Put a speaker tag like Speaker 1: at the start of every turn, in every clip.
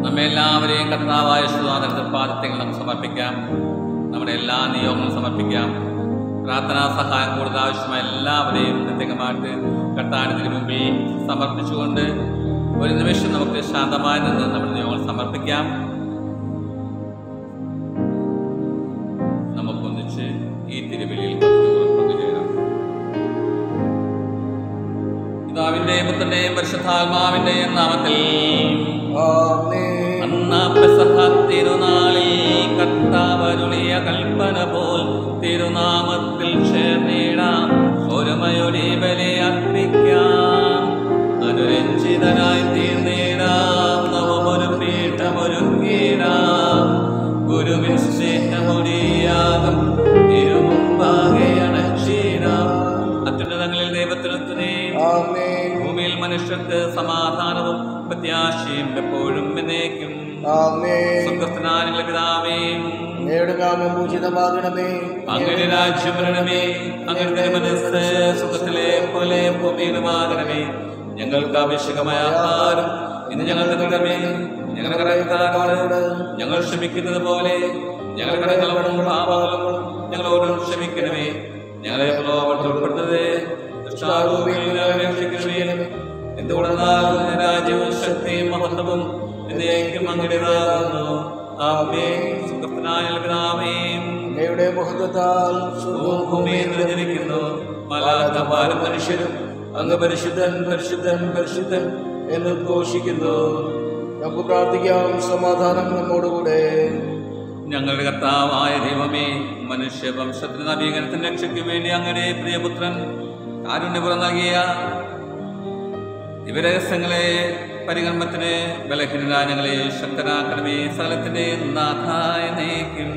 Speaker 1: നമ്മെ എല്ലാവരെയും കർത്താവായ സുധാകരത്തിൽ പാദത്യങ്ങൾ നമുക്ക് സമർപ്പിക്കാം നമ്മുടെ എല്ലാ നിയോഗങ്ങളും സമർപ്പിക്കാം പ്രാർത്ഥനാ സഹായം കൂടുതൽ ആവശ്യമായ എല്ലാവരെയും പ്രത്യേകമായിട്ട് കർത്താവിന് മുമ്പിൽ സമർപ്പിച്ചുകൊണ്ട് ഒരു നിമിഷം നമുക്ക് ശാന്തമായി നിന്ന് നമ്മുടെ നിയോഗങ്ങൾ സമർപ്പിക്കാം നമുക്കൊന്നിച്ച് ഈ തിരുവലിയിൽ പങ്കുചേരാം പിതാവിന്റെയും പുത്രന്റെയും പരിശുദ്ധാത്മാവിന്റെയും നാമത്തിൽ
Speaker 2: ആമേൻ
Speaker 1: അന്നാ പെസഹ തിരുനാളിൽ കർത്താവരുളിയ കൽപ്പന പോൽ തിരുനാമത്തിൽ ചേർന്നിടാം ഒരുമയൊടി ബലി അർപ്പിക്കാം അനുരഞ്ജിതനായി തീർന്നിടാം നവമൊരു പീഠമൊരുക്കിടാം ഗുരുവിൻ സ്നേഹമൊടിയാകും തിരുമുമ്പാകെ അണച്ചിടാം അത്യുന്നതങ്ങളിൽ ദൈവത്തിന് സ്തുതി
Speaker 2: ആമേൻ
Speaker 1: ഭൂമിയിൽ മനുഷ്യർക്ക് സമാധാനവും പ്രത്യാശയും എപ്പോഴും എന്നേക്കും
Speaker 2: ആമേൻ
Speaker 1: സ്വർഗസ്ഥനായ പിതാവേ
Speaker 2: അങ്ങയുടെ നാമം പൂജിതമാകണമേ
Speaker 1: അങ്ങയുടെ രാജ്യം വരണമേ അങ്ങയുടെ മനസ്സ് സുഖത്തിലെ പോലെ ഭൂമിയിലുമാകണമേ ഞങ്ങൾക്ക് ആവശ്യമായ ആഹാരം ഇന്ന് ഞങ്ങൾക്ക് തരണമേ ഞങ്ങളുടെ കടക്കാരോട് ഞങ്ങൾ ക്ഷമിക്കുന്നത് പോലെ ഞങ്ങളുടെ കടകളും പാപങ്ങളും ഞങ്ങളോട് ക്ഷമിക്കണമേ ഞങ്ങളെ പ്രലോഭനത്തിൽ ഉൾപ്പെടുത്തരുതേ ദുഷ്ടാരൂപിയിൽ ഞങ്ങളെ രക്ഷിക്കണമേ എന്തുകൊണ്ടെന്നാൽ രാജ്യവും ശക്തിയും മഹത്വവും എന്നേക്കും അങ്ങടേതാകുന്നു ആമേ സുഖത്തിനായ പിതാവേയും
Speaker 2: അങ്ങയുടെ മഹത്വത്താൽ
Speaker 1: സ്വർഗ്ഗവും ഭൂമിയും നിറഞ്ഞിരിക്കുന്നു മലാത്തമാരും മനുഷ്യരും
Speaker 2: അങ്ങ് പരിശുദ്ധൻ പരിശുദ്ധൻ പരിശുദ്ധൻ എന്ന് ഘോഷിക്കുന്നു നമുക്ക് പ്രാർത്ഥിക്കാം സമാധാനം നമ്മോടുകൂടെ
Speaker 1: ഞങ്ങളുടെ കർത്താവായ ദൈവമേ മനുഷ്യവംശത്തിന് നവീകരണത്തിന് രക്ഷയ്ക്ക് വേണ്ടി അങ്ങയുടെ പ്രിയപുത്രൻ കാരുണ്യപുറം നൽകിയ ദിവരഹസ്യങ്ങളെ പരിഗണനത്തിന് ബലഹീനരായ ഞങ്ങളെ ശക്തരാക്കണമേ സ്ഥലത്തിന്റെ നാഥായ നയിക്കും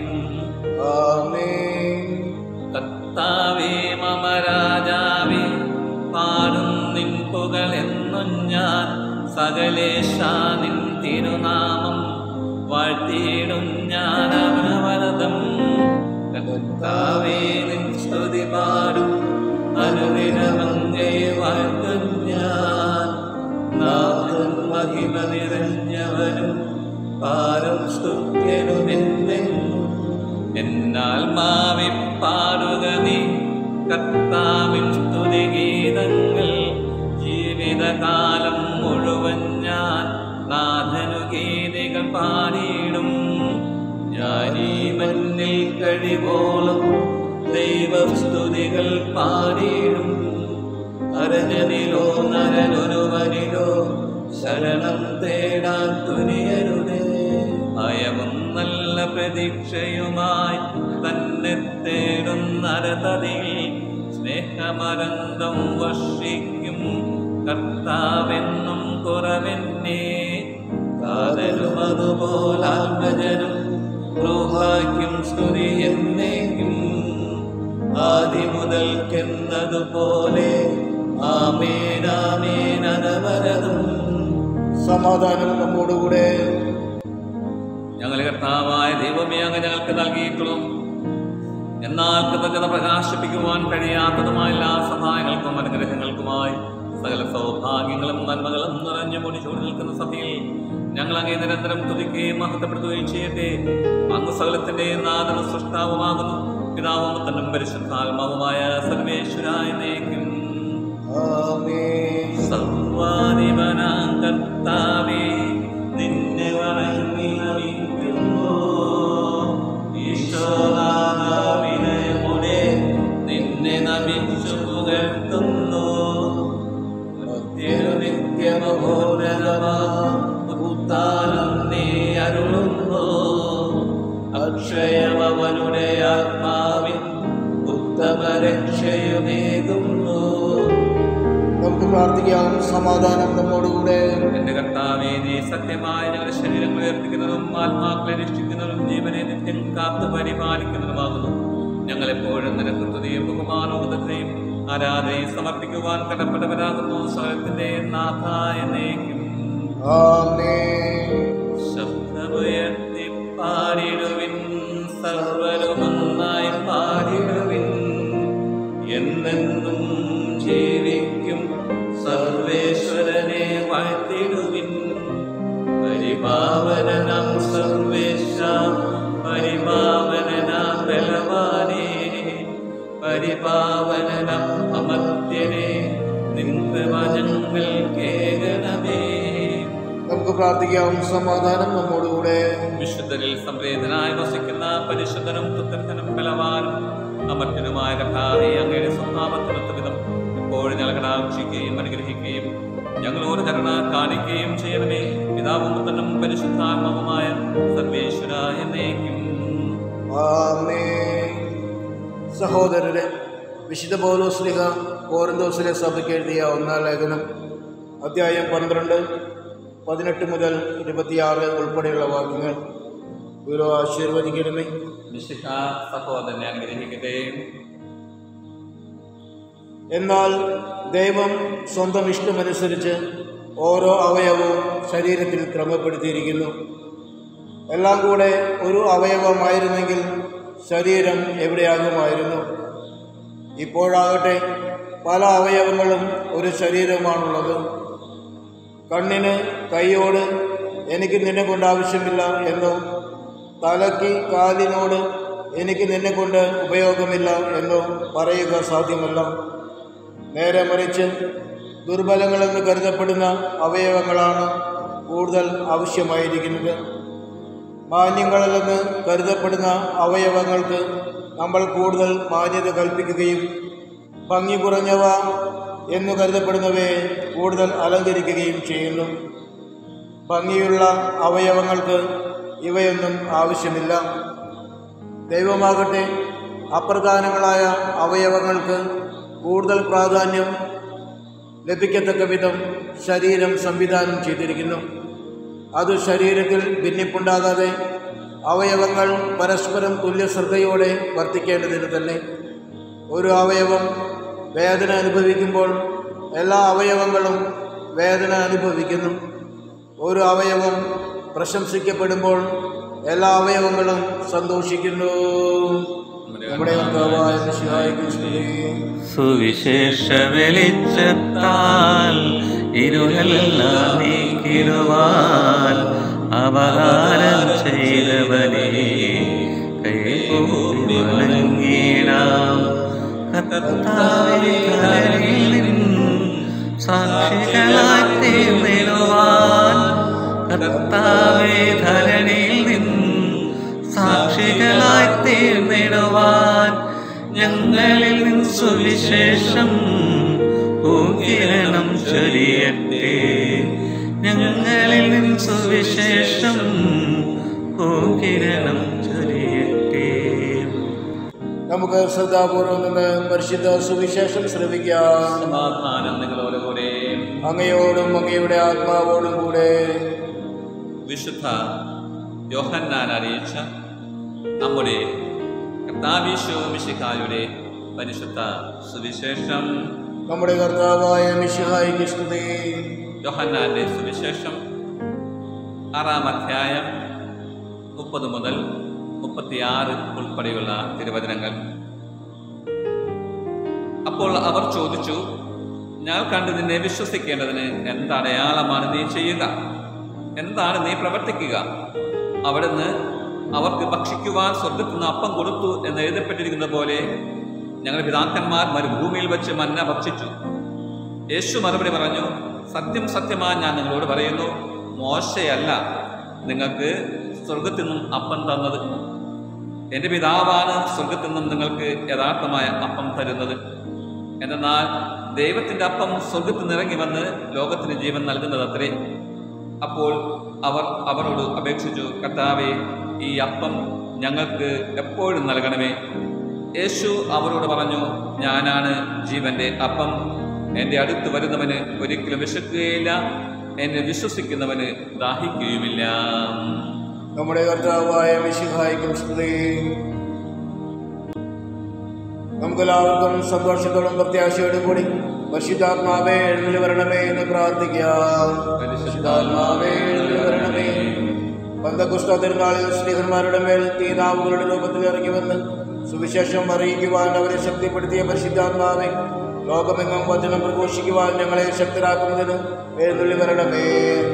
Speaker 2: ആമേൻ
Speaker 1: കർത്താവേ മമ രാജാവേ പാടും നിൻ പുകളെന്നും ഞാൻ സകലേശാ നിൻ തിരുനാമം വാഴ്ത്തിയിടും ഞാൻ അവനവരതം കർത്താവേ നിൻ സ്തുതി പാടും അനുദിനമങ്ങേ വാഴ്ത്തും ഞാൻ നാഥൻ മഹിമ നിറഞ്ഞവനും പാരം സ്തുത്യനുമെന്നെന്നും എന്നാൽ മാവി പാടുക നീ കർത്താവിൻ സ്തുതിഗീതങ്ങൾ ജീവിതകാലം മുഴുവൻ ഞാൻ നാഥനു ഗീതികൾ പാടിയിടും ഞാൻ ഈ മണ്ണിൽ കഴിവോളം ദൈവസ്തുതികൾ പാടിയിടും അരജനിലോ നരനൊരുവനിലോ ശരണം തേടാൻ തുനിയരുതേ ഭയവും നല്ല പ്രതീക്ഷയുമായി തന്നെ തേടുന്നരതതിൽ സ്നേഹമരന്തം വർഷിക്കും കർത്താവെന്നും കുറവെന്നെ കാതലും അതുപോലാത്മജനും ൂഹാക്കും സ്തുതി എന്നേക്കും ആദി മുതൽക്കെന്നതുപോലെ ആമേനാമേനവരതും
Speaker 2: സമാധാനം നമ്മോടുകൂടെ
Speaker 1: ഞങ്ങളെ കർത്താവായ ദൈവമേ അങ്ങ് ഞങ്ങൾക്ക് നൽകിയിട്ടുള്ളൂ എന്നാൽ കൃതജ്ഞത പ്രകാശിപ്പിക്കുവാൻ കഴിയാത്തതുമായ എല്ലാ സഹായങ്ങൾക്കും അനുഗ്രഹങ്ങൾക്കുമായി സകല സൗഭാഗ്യങ്ങളും നന്മകളും നിറഞ്ഞു മുടിച്ചോടി നിൽക്കുന്ന സഭയിൽ ഞങ്ങൾ അങ്ങേ നിരന്തരം തുതിക്കുകയും മഹത്വപ്പെടുത്തുകയും ചെയ്യട്ടെ അങ്ങ് സകലത്തിന്റെ നാദന സൃഷ്ടാവുമാകുന്നു പിതാവും പുത്രനും പരിശുദ്ധാത്മാവുമായ സർവേശ്വരായ നയിക്കും
Speaker 2: ആമേൻ
Speaker 1: സർവാധിപനാം കർത്താവേ നിന്നെ വണങ്ങി നമിക്കുന്നു ഈശോനാഥവിനയമുടെ നിന്നെ നമിച്ചു പുകഴ്ത്തുന്നു നിത്യമഹോരമാത്താലും നീ അരുളുന്നു അക്ഷയമവനുടെ ആത്മാവിൻ ഉത്തമ രക്ഷയുമേകുന്നു
Speaker 2: നമുക്ക് പ്രാർത്ഥിക്കാം സമാധാനം നമ്മോടുകൂടെ
Speaker 1: എന്റെ കർത്താവേ നീ സത്യമായ ഞങ്ങളുടെ ശരീരങ്ങളെ ഉയർപ്പിക്കുന്നതും ആത്മാക്കളെ രക്ഷിക്കുന്നതും ജീവനെ നിത്യം കാത്തു പരിപാലിക്കുന്നതുമാകുന്നു ഞങ്ങൾ എപ്പോഴും നിനക്ക് തുതിയും ബഹുമാനോദത്തെയും ആരാധനയും സമർപ്പിക്കുവാൻ കടപ്പെട്ടവരാകുന്നു സ്വരത്തിന്റെ നാഥായ നയിക്കും
Speaker 2: ആമേൻ
Speaker 1: ശബ്ദമുയർത്തി പാടിടുവിൻ സർവരുമൊന്നായി പാടിടുവിൻ എന്നെന്നും ജീവിക്കും സർവേശ്വരനെ വാഴ്ത്തിടുവിൻ പരിപാലിക്കുന്നവൻ പരിപാവനം സർവേശ പരിപാവനം ബലവാനേ പരിപാവനം അമർത്യനെ നിൻകൃപ ഞങ്ങൾ കേകണമേ
Speaker 2: നമുക്ക് പ്രാർത്ഥിക്കാം സമാധാനം നമ്മോടുകൂടെ
Speaker 1: വിശുദ്ധരിൽ സംവേദനായി വസിക്കുന്ന പരിശുദ്ധനും പുത്രനും ബലവാനും അമർത്യനുമായ കർത്താവെ അങ്ങയുടെ സ്വഭാവത്തിനൊത്ത വിധം എപ്പോഴും ഞങ്ങൾ കടാക്ഷിക്കുകയും അനുഗ്രഹിക്കുകയും ഞങ്ങളോട് കരുണ കാണിക്കുകയും ചെയ്യണമേ പിതാവും പുത്രനും പരിശുദ്ധാത്മാവുമായ സർവേശ്വര എന്നേക്കും
Speaker 2: ആമേൻ. സഹോദരരെ വിശുദ്ധ പൗലോസ്ലിഹ കോരന്തോസിലെ സഭയ്ക്ക് എഴുതിയ ഒന്നാം ലേഖനം അധ്യായം പന്ത്രണ്ട് പതിനെട്ട് മുതൽ ഇരുപത്തിയാറ് ഉൾപ്പെടെയുള്ള വാക്യങ്ങൾ ഗുരു ആശീർവദിക്കണമേ
Speaker 1: വിശുദ്ധ സഹോദരനെ അനുഗ്രഹിക്കട്ടെ
Speaker 2: എന്നാൽ ദൈവം സ്വന്തം ഇഷ്ടമനുസരിച്ച് ഓരോ അവയവവും ശരീരത്തിൽ ക്രമപ്പെടുത്തിയിരിക്കുന്നു എല്ലാം കൂടെ ഒരു അവയവമായിരുന്നെങ്കിൽ ശരീരം എവിടെയാകുമായിരുന്നു ഇപ്പോഴാകട്ടെ പല അവയവങ്ങളും ഒരു ശരീരമാണുള്ളത് കണ്ണിന് കൈയോട് എനിക്ക് നിന്നെ കൊണ്ട് ആവശ്യമില്ല എന്നോ തലയ്ക്ക് കാലിനോട് എനിക്ക് നിന്നെ കൊണ്ട് ഉപയോഗമില്ല എന്നോ പറയുക സാധ്യമല്ല നേരെ മറിച്ച് ദുർബലങ്ങളെന്ന് കരുതപ്പെടുന്ന അവയവങ്ങളാണ് കൂടുതൽ ആവശ്യമായിരിക്കുന്നത് മാന്യങ്ങളല്ലെന്ന് കരുതപ്പെടുന്ന അവയവങ്ങൾക്ക് നമ്മൾ കൂടുതൽ മാന്യത കൽപ്പിക്കുകയും ഭംഗി കുറഞ്ഞവ എന്നു കരുതപ്പെടുന്നവയെ കൂടുതൽ അലങ്കരിക്കുകയും ചെയ്യുന്നു ഭംഗിയുള്ള അവയവങ്ങൾക്ക് ഇവയൊന്നും ആവശ്യമില്ല ദൈവമാകട്ടെ അപ്രധാനങ്ങളായ അവയവങ്ങൾക്ക് കൂടുതൽ പ്രാധാന്യം ലഭിക്കത്തക്ക വിധം ശരീരം സംവിധാനം ചെയ്തിരിക്കുന്നു അത് ശരീരത്തിൽ ഭിന്നിപ്പുണ്ടാകാതെ അവയവങ്ങൾ പരസ്പരം തുല്യ ശ്രദ്ധയോടെ വർത്തിക്കേണ്ടതിന് തന്നെ ഒരു അവയവം വേദന അനുഭവിക്കുമ്പോൾ എല്ലാ അവയവങ്ങളും വേദന അനുഭവിക്കുന്നു ഒരു അവയവം പ്രശംസിക്കപ്പെടുമ്പോൾ എല്ലാ അവയവങ്ങളും സന്തോഷിക്കുന്നു നമ്മുടെ കർത്താവായ മിശിഹായ്ക്ക് സ്തുതി.
Speaker 1: സുവിശേഷ വെളിച്ചത്താൽ ഇരുളെല്ലാം നീക്കിടുവാൻ അപകാരം ചെയ്തവനെ കൈകൂപ്പി വണങ്ങിടാം കർത്താവേ കരളിൽ നിന്നും സാക്ഷികളായി തീർന്നിടുവാൻ കർത്താവേ ധരണിയിൽ നിന്നും സാക്ഷികളായി തീർന്നിടുവാൻ ഞങ്ങളിൽ നിൻ സുവിശേഷം പൂകിരണം ചൊരിയട്ടെ ഞങ്ങളിൽ നിൻ സുവിശേഷം പൂകിരണം ചൊരിയട്ടെ
Speaker 2: നമുക്ക് ശ്രദ്ധാപൂർവം നിന്ന് പരിശുദ്ധ സുവിശേഷം ശ്രമിക്കാം
Speaker 1: സമാധാനം നിങ്ങളോട് കൂടെ
Speaker 2: അങ്ങയോടും അങ്ങയുടെ ആത്മാവോടും കൂടെ
Speaker 1: വിശുദ്ധ യോഹന്നാൻ അറിയിച്ച നമ്മുടെ കർത്താവീശോ മിശിഹായുടെ പരിശുദ്ധ സുവിശേഷം
Speaker 2: നമ്മുടെ കർത്താവായ മിശിഹായിക്ക് സ്തുതി
Speaker 1: യോഹന്നാന്റെ സുവിശേഷം ആറാം അധ്യായം മുപ്പത് മുതൽ മുപ്പത്തിയാറ് ഉൾപ്പെടെയുള്ള തിരുവചനങ്ങൾ അപ്പോൾ അവർ ചോദിച്ചു ഞാൻ കണ്ട് നിന്നെ വിശ്വസിക്കേണ്ടതിന് എന്തടയാളമാണ് നീ ചെയ്യുക എന്താണ് നീ പ്രവർത്തിക്കുക അവിടുന്ന് അവർക്ക് ഭക്ഷിക്കുവാൻ സ്വർഗത്തിൽ നിന്ന് അപ്പം കൊടുത്തു എന്ന് എഴുതപ്പെട്ടിരിക്കുന്ന പോലെ ഞങ്ങളുടെ പിതാക്കന്മാർ മരുഭൂമിയിൽ വെച്ച് മന്ന ഭക്ഷിച്ചു യേശു മറുപടി പറഞ്ഞു സത്യം സത്യമായി ഞാൻ നിങ്ങളോട് പറയുന്നു മോശയല്ല നിങ്ങൾക്ക് സ്വർഗത്തിൽ നിന്നും അപ്പം തന്നത് എൻ്റെ പിതാവാണ് സ്വർഗത്തിൽ നിന്നും നിങ്ങൾക്ക് യഥാർത്ഥമായ അപ്പം തരുന്നത് എന്നാൽ ദൈവത്തിൻ്റെ അപ്പം സ്വർഗത്തിൽ നിന്ന് ഇറങ്ങി വന്ന് ലോകത്തിന് ജീവൻ നൽകുന്നത് അത്രേ അപ്പോൾ അവർ അവരോട് അപേക്ഷിച്ചു കർത്താവെ ഈ അപ്പം ഞങ്ങൾക്ക് എപ്പോഴും നൽകണമേ യേശു അവരോട് പറഞ്ഞു ഞാനാണ് ജീവന്റെ അപ്പം എൻ്റെ അടുത്ത് വരുന്നവന് ഒരിക്കലും വിശക്കുകയില്ല എന്നെ വിശ്വസിക്കുന്നവന് ദാഹിക്കുകയുമില്ല
Speaker 2: നമ്മുടെ കർത്താവായ മിശിഹായിക്കും സ്തുതി നമുക്കെല്ലാവർക്കും സന്തോഷത്തോടും പ്രത്യാശയോടും കൂടി പരിശുദ്ധാത്മാവേ എഴുന്നള്ളി വരണമേ എന്ന് പ്രാർത്ഥിക്കാം പരിശുദ്ധാത്മാവേ എഴുന്നള്ളി വരണമേ പന്തകുഷ്ട തിരുനാളിൽ സ്നേഹന്മാരുടെ മേൽ തീനാവുകളുടെ രൂപത്തിൽ ഇറങ്ങി വന്ന് സുവിശേഷം അറിയിക്കുവാൻ അവരെ ശക്തിപ്പെടുത്തിയ പരിശുദ്ധാത്മാവെ ലോകമെങ്ങും വചനം പ്രഘോഷിക്കുവാൻ ഞങ്ങളെ ശക്തരാക്കുന്നതിന് എഴുന്നള്ളി വരണമേ